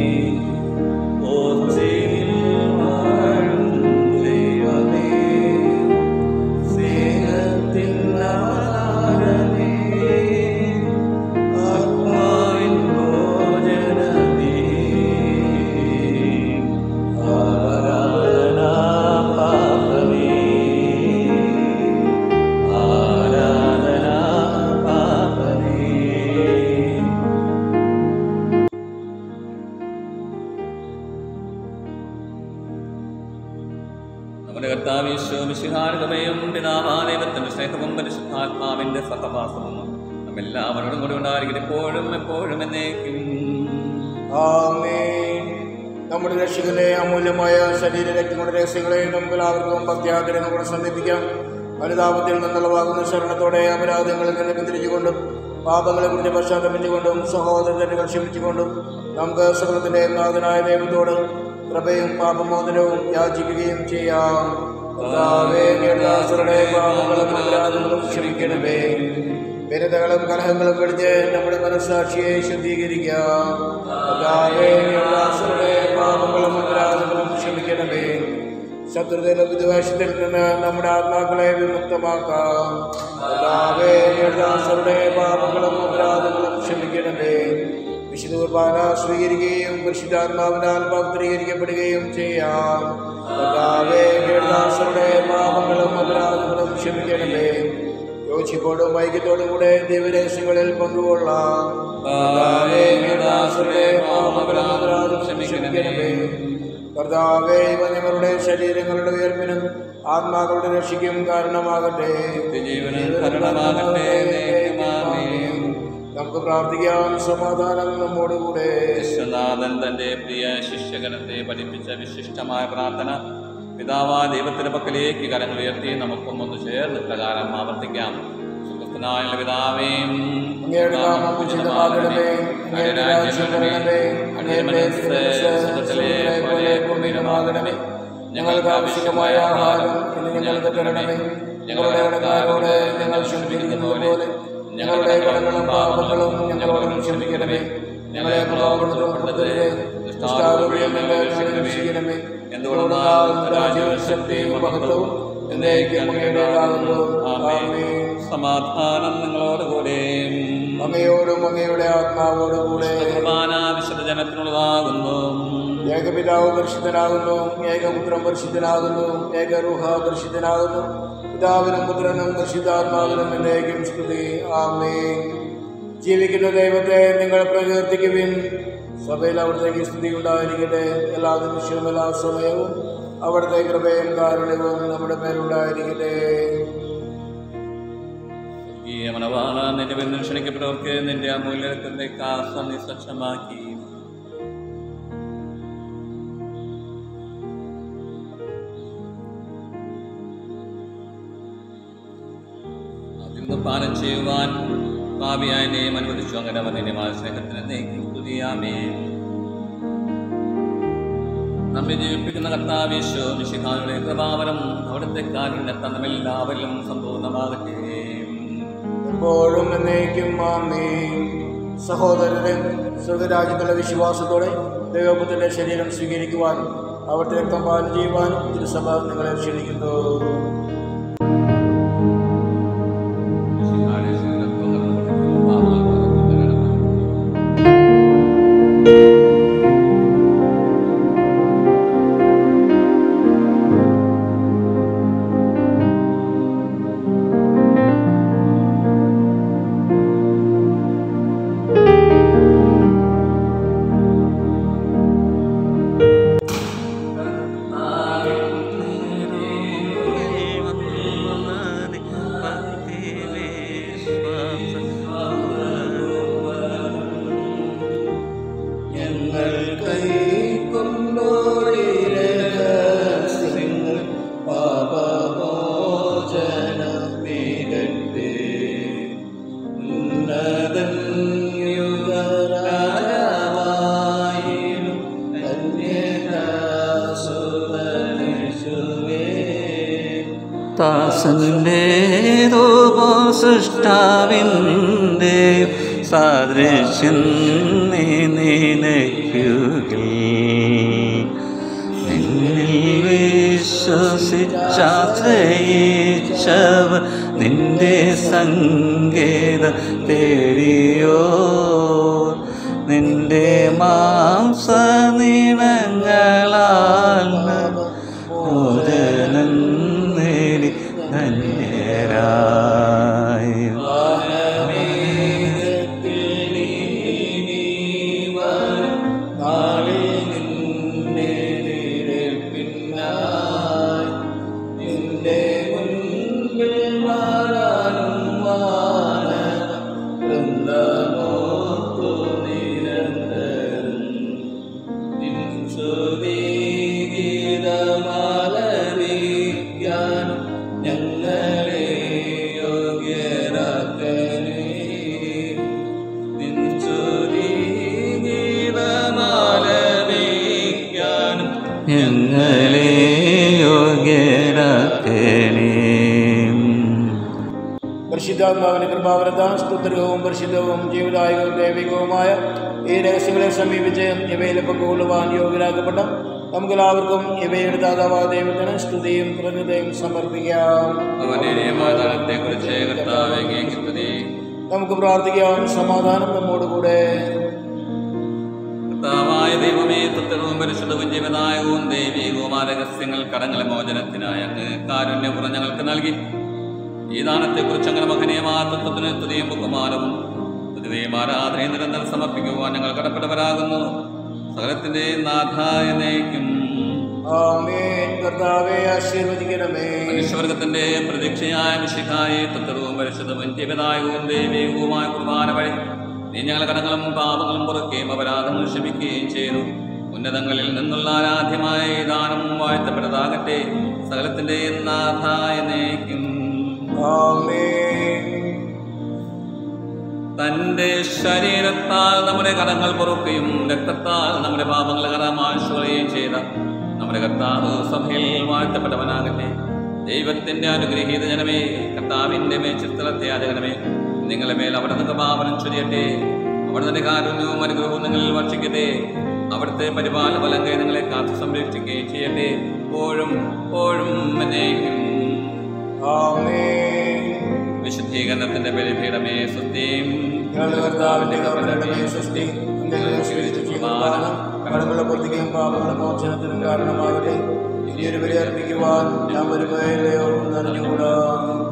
Speaker 1: ഓർച്ചയിൽ വാഴും ദൈവമേ സ്നേഹത്തിൻ അവതാരമേ പരിശുദ്ധാത്മാവിന്റെ സഹവാസവും നമ്മെല്ലാവരോടും കൂടി ഉണ്ടായിരിക്കും ഇപ്പോഴും എപ്പോഴും എന്നേക്കും
Speaker 2: ആമേൻ നമ്മുടെ രക്ഷകന്റെ അമൂല്യമായ ശരീര രക്തങ്ങളുടെ രഹസ്യങ്ങളെ നമുക്ക് എല്ലാവർക്കും ഭക്തിയാഗ്രഹങ്ങളോടെ സമീപിക്കാം അനുതാപത്തിൽ നിന്നുള്ളവാകുന്ന ശരണത്തോടെ അപരാധങ്ങളിൽ നിന്ന് പിന്തിരിച്ചുകൊണ്ടും പാപങ്ങളെ കുറിച്ച് പശ്ചാത്തലമിച്ചുകൊണ്ടും സഹോദരനെ ക്ഷമിച്ചുകൊണ്ടും നമുക്ക് സകലത്തിന്റെ നാഥനായ ദൈവത്തോട് കൃപയും പാപമോചനവും യാചിക്കുകയും ചെയ്യാം കർത്താവേ, നീർദാസരുടെ പാപങ്ങളും അപരാധങ്ങളും ക്ഷമിക്കണമേ വിരതകളും കലഹങ്ങളും വെടിഞ്ഞ് നമ്മുടെ മനസ്സാക്ഷിയെ ശുദ്ധീകരിക്കാം കർത്താവേ, നീർദാസരുടെ പാപങ്ങളും അപരാധങ്ങളും ക്ഷമിക്കണമേ ശത്രുതയിലും വിദ്വേഷത്തിൽ നിന്ന് നമ്മുടെ ആത്മാക്കളെ വിമുക്തമാക്കാം കർത്താവേ, നീർദാസരുടെ പാപങ്ങളും അപരാധങ്ങളും ക്ഷമിക്കണമേ വിശുദ്ധ കുർബാന സ്വീകരിക്കുകയും പരിശുദ്ധാത്മാവിനാൽ പവിത്രീകരിക്കപ്പെടുകയും ചെയ്യാം കർത്താവേ, നീർദാസരുടെ പാപങ്ങളും അപരാധങ്ങളും ക്ഷമിക്കണമേ യോജിപ്പോടും ഐക്യത്തോടും കൂടെ ദിവരഹസ്യങ്ങളിൽ പങ്കുകൊള്ളാം കർത്താവേ, നീർദാസരുടെ പാപങ്ങളും അപരാധങ്ങളും ക്ഷമിക്കണമേ കർത്താവേ ഇവ ഞങ്ങളുടെ ശരീരങ്ങളുടെ ഉയർപ്പിനും ആത്മാക്കളുടെ രക്ഷയ്ക്കും കാരണമാകട്ടെ
Speaker 1: ജീവനും കരുണമാകട്ടെ എന്നേക്കുമാമേൻ.
Speaker 2: നമുക്ക് പ്രാർത്ഥിക്കാം സമാധാനം നമ്മോടുകൂടെ
Speaker 1: വിശ്വനാഥൻ തന്റെ പ്രിയ ശിഷ്യഗണത്തെ പഠിപ്പിച്ച വിശിഷ്ടമായ പ്രാർത്ഥന പിതാവാ ദൈവത്തിന്റെ പക്കലേക്ക് കരങ്ങൾ ഉയർത്തി നമുക്കും ഒന്ന് ചേർന്ന് പ്രകാരം ആവർത്തിക്കാം സുഖത്തിനായ പിതാവേ
Speaker 2: അങ്ങയുടെ നാമം ഉചിതമാകണമേ അങ്ങയുടെ രാജ്യം വരണമേ അങ്ങയുടെ മനസ്സ് സുഖത്തിലെ പോലെ ഭൂമിയിലുമാകണമേ ഞങ്ങൾക്ക് ആവശ്യമായ ആഹാരം ഇന്ന് ഞങ്ങൾക്ക് തരണമേ ഞങ്ങളുടെ കടക്കാരോട് ഞങ്ങൾ ക്ഷമിക്കുന്ന പോലെ ഞങ്ങളുടെ കടങ്ങളും പാപങ്ങളും ഞങ്ങളോട് ക്ഷമിക്കണമേ ഞങ്ങളെ പ്രലോഭനത്തിൽപ്പെടുത്തരുതേ ദുഷ്ടാരൂപിയിൽ നിന്ന് ഞങ്ങളെ രക്ഷിക്കണമേ എന്തുകൊണ്ടാൽ രാജ്യവും ശക്തിയും മഹത്വവും എന്നേക്കും അങ്ങയുടേതാകുന്നു ആമേൻ
Speaker 1: സമാധാനം നിങ്ങളോടുകൂടെ
Speaker 2: അങ്ങയോടും അങ്ങയുടെ ആത്മാവോടും കൂടെ
Speaker 1: കുർബാന വിശുദ്ധ ജനത്തിനുള്ളതാകുന്നു
Speaker 2: ഏകപിതാവ് പരിശുദ്ധനാകുന്നു ഏകപുത്രം പരിശുദ്ധനാകുന്നു ഏകറുഹ പരിശുദ്ധനാകുന്നു പിതാവിനും പുത്രനും പരിശുദ്ധാത്മാവിനും എന്നേക്കും സ്തുതി ആമേ ജീവിക്കുന്ന ദൈവത്തെ നിങ്ങൾ പ്രകീർത്തിക്കുവിൻ സഭയിൽ അവിടത്തേക്ക് സ്തുതി ഉണ്ടായിരിക്കട്ടെ എല്ലാ നിമിഷവും എല്ലാ സമയവും അവിടുത്തെ കൃപയും കാരുണ്യവും നമ്മുടെ മേലുണ്ടായിരിക്കട്ടെ
Speaker 1: ഈ മനവാള നിന്റെ ബന്ധം ക്ഷണിക്കപ്പെട്ടവർക്ക് നിന്റെ അമൂല്യത്തിന്റെ കാസം നിസ്സക്ഷമാക്കി അതിന്ന് പാനം ചെയ്യുവാൻ പാപിയായ എന്നെയും അനുവദിച്ചു അങ്ങനെ അവന്റെ സ്നേഹത്തിന് നീക്കി സ്തുതിയാമേ നമ്മെ ജീവിപ്പിക്കുന്ന കർത്താവേശോ മിശിഹായുടെ കൃപാവരം അവിടുത്തെ കാരുണ്യത്തെ നമ്മെല്ലാവരിലും സമ്പൂർണ്ണമാകട്ടെ
Speaker 2: എപ്പോഴും എന്നേക്കും ആമേ സഹോദരരെ സ്വർഗരാജ്യത്തുള്ള വിശ്വാസത്തോടെ ദൈവപുത്രന്റെ ശരീരം സ്വീകരിക്കുവാനും അവിടുത്തെ രക്തം പാലം ചെയ്യുവാനും തിരുസഭ നിങ്ങളെ ക്ഷണിക്കുന്നു
Speaker 1: മിശിഹായുടെ ശരീരത്വങ്ങൾ പാപങ്ങൾ തരണമേ.
Speaker 2: ഞങ്ങൾ കൈക്കൊണ്ടോരേ രഹസ്യങ്ങൾ പാപമോചനമേകട്ടെ ഉന്നതൻ യുഗരാജാവായിടും അന്യദാസുതനേശുവേ
Speaker 3: ദാസന്റെ സൃഷ്ടാവിൻ്റെ സാദൃശ്യം നീ നിനയ്ക്കുകിൽ നിന്നിൽ വിശ്വസിച്ചാശ്രയിച്ചവർ നിന്റെ സങ്കേത തേടിയോ നിന്റെ മാംസനിണങ്ങളാൽ മോചനം നേടി ധന്യരായി
Speaker 2: നിന്റെ മുൻപിൽ മാറാനും പരിശുദ്ധാത്മാവിന്റെ കൃപാവരത്താൽ സ്തുത്രവും പരിശുദ്ധവും ജീവദായകവും ദൈവികവുമായ ഈ രഹസ്യങ്ങളെ സമീപിച്ച് ഇവയിൽ പങ്കുകൊള്ളുവാൻ യോഗ്യരാക്കപ്പെട്ട നമുക്കെല്ലാവർക്കും ഇവയുടെ ദാതാവായ ദൈവത്തിന് സ്തുതിയും കൃതജ്ഞതയും സമർപ്പിക്കാം
Speaker 1: അവന്റെ മാതാളത്തെ കുറിച്ച് കർത്താവെ കേൾക്കുന്നത്
Speaker 2: നമുക്ക് പ്രാർത്ഥിക്കാം സമാധാനം നമ്മോടുകൂടെ
Speaker 1: കർത്താവായ ദൈവമേ തത്വവും പരിശുദ്ധവും ജീവനായകവും ദൈവികവുമായ രഹസ്യങ്ങൾ കടങ്ങളെ മോചനത്തിനായി അങ്ങ് കാരുണ്യപുറം ഞങ്ങൾക്ക് നൽകി ഈ ദാനത്തെക്കുറിച്ച് അങ്ങനെ മഹനീയമായ തത്വത്തിന് തുതിയും ബഹുമാനവും പൊതുവെയും ആരാധനയും നിരന്തരം സമർപ്പിക്കുവാൻ ഞങ്ങൾ കടപ്പെട്ടവരാകുന്നു സകലത്തിന്റെ നാഥായ നയിക്കും
Speaker 2: ആമേൻ കർത്താവെ ആശീർവദിക്കണമേ
Speaker 1: മനുഷ്യവർഗത്തിന്റെ പ്രതീക്ഷയായ മിശിഹായി തത്വവും പരിശുദ്ധവും ജീവനായകവും ദൈവികവുമായ കുർബാന വഴി നീ ഞങ്ങളുടെ കടങ്ങളും പാപങ്ങളും പുറക്കുകയും അപരാധങ്ങൾ ക്ഷമിക്കുകയും ചെയ്തു ഉന്നതങ്ങളിൽ നിന്നുള്ള ആരാധ്യമായ ഈ ദാനം വാഴ്ത്തപ്പെട്ടതാകട്ടെ സകലത്തിന്റെ നാഥായ നയിക്കും
Speaker 2: ആമേൻ
Speaker 1: തന്റെ ശരീരത്താൽ നമ്മുടെ കടങ്ങൾ പൊറുക്കുകയും രക്തത്താൽ നമ്മുടെ പാപങ്ങൾ കരമാശുകയും ചെയ്ത നമ്മുടെ കർത്താവ് സഭയിൽ വാഴ്ത്തപ്പെട്ടവനാകട്ടെ ദൈവത്തിന്റെ അനുഗ്രഹീത ജനമേ കർത്താവിന്റെ മേൽ ചിത്രത്തെ ആചരണമേ നിങ്ങളുടെ മേൽ അവിടെ നിന്ന് പാപനം ചൊരിയട്ടെ അവിടെ തന്നെ കാരുണ്യവും അനുഗ്രഹവും നിങ്ങളിൽ വർഷിക്കട്ടെ അവിടുത്തെ പരിപാലന ബലങ്കെ നിങ്ങളെ കാത്തു സംരക്ഷിക്കുകയും ചെയ്യട്ടെ എപ്പോഴും എപ്പോഴും എന്നേക്കും
Speaker 2: ആമേൻ
Speaker 1: വിശുദ്ധീകരണത്തിന്റെ ബലിപീഠമേ സുദ്ധിയും
Speaker 2: ഞങ്ങളുടെ കർത്താവിന്റെ കവലയുടെ സൃഷ്ടി കടങ്ങളുടെ പൊത്തിക്കും പാപങ്ങളുടെ മോചനത്തിനും കാരണമാകട്ടെ ഇനിയൊരു ബലി അർപ്പിക്കുവാൻ ഞാൻ വരുമ്പോഴോ അറിഞ്ഞുകൂടാ